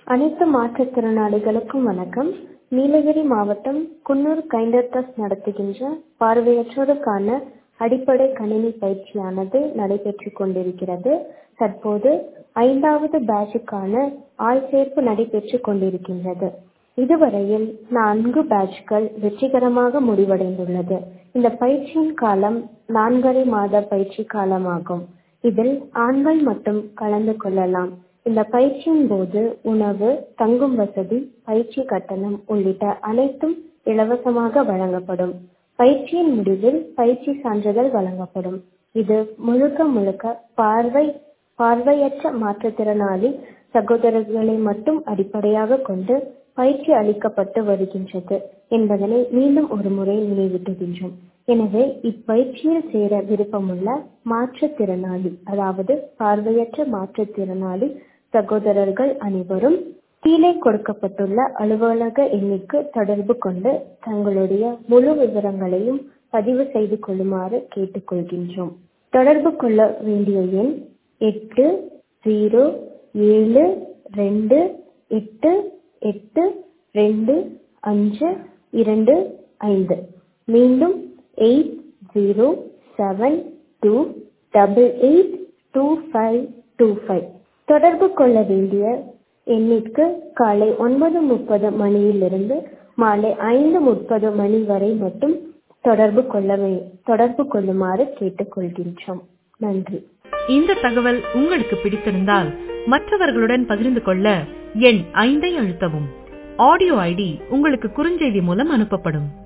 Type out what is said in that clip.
அனைத்து மாற்றுத்திறனாளிகளுக்கும் வணக்கம் நீலகிரி மாவட்டம் குன்னூர் கைண்டர் ட்ரஸ்ட் நடத்துகின்ற பார்வையற்றோருக்கான அடிப்படை கணினி பயிற்சியானது நடைபெற்றுக் கொண்டிருக்கிறது தற்போது ஐந்தாவது பேட்சுக்கான ஆள்சேர்ப்பு நடைபெற்றுக் கொண்டிருக்கின்றது இதுவரையில் நான்கு பேட்ச்கள் வெற்றிகரமாக முடிவடைந்துள்ளது இந்த பயிற்சியின் காலம் நான்கரை மாத பயிற்சி காலமாகும் இதில் ஆண்கள் மட்டும் கலந்து கொள்ளலாம் இந்த பயிற்சியின் போது உணவு தங்கும் வசதி பயிற்சி கட்டணம் உள்ளிட்ட அனைத்தும் இலவசமாக வழங்கப்படும் பயிற்சியின் முடிவில் பயிற்சி சான்றிதழ் வழங்கப்படும் இது முழுக்க முழுக்க பார்வை பார்வையற்ற மாற்றுத்திறனாளி சகோதரர்களை மட்டும் அடிப்படையாக கொண்டு பயிற்சி அளிக்கப்பட்டு வருகின்றது என்பதனை மீண்டும் ஒரு முறை நினைவூட்டுகின்றோம் எனவே இப்பயிற்சியில் சேர விருப்பமுள்ள மாற்றுத்திறனாளி அதாவது பார்வையற்ற மாற்றுத்திறனாளி சகோதரர்கள் அனைவரும் கீழே கொடுக்கப்பட்டுள்ள அலுவலக எண்ணிற்கு தொடர்பு கொண்டு தங்களுடைய முழு விவரங்களையும் பதிவு செய்து கொள்ளுமாறு கேட்டுக்கொள்கின்றோம் தொடர்பு கொள்ள வேண்டிய எண் எட்டு ஜீரோ ஏழு ரெண்டு எட்டு எட்டு ரெண்டு அஞ்சு இரண்டு ஐந்து மீண்டும் eight zero seven two double eight two five two five தொடர்பு கொள்ள வேண்டிய எண்ணிற்கு காலை ஒன்பது முப்பது மணியிலிருந்து மாலை ஐந்து முப்பது மணி வரை மட்டும் தொடர்பு கொள்ள தொடர்பு கொள்ளுமாறு கேட்டுக்கொள்கின்றோம் நன்றி இந்த தகவல் உங்களுக்கு பிடித்திருந்தால் மற்றவர்களுடன் பகிர்ந்து கொள்ள எண் ஐந்தை அழுத்தவும் ஆடியோ ஐடி உங்களுக்கு குறுஞ்செய்தி மூலம் அனுப்பப்படும்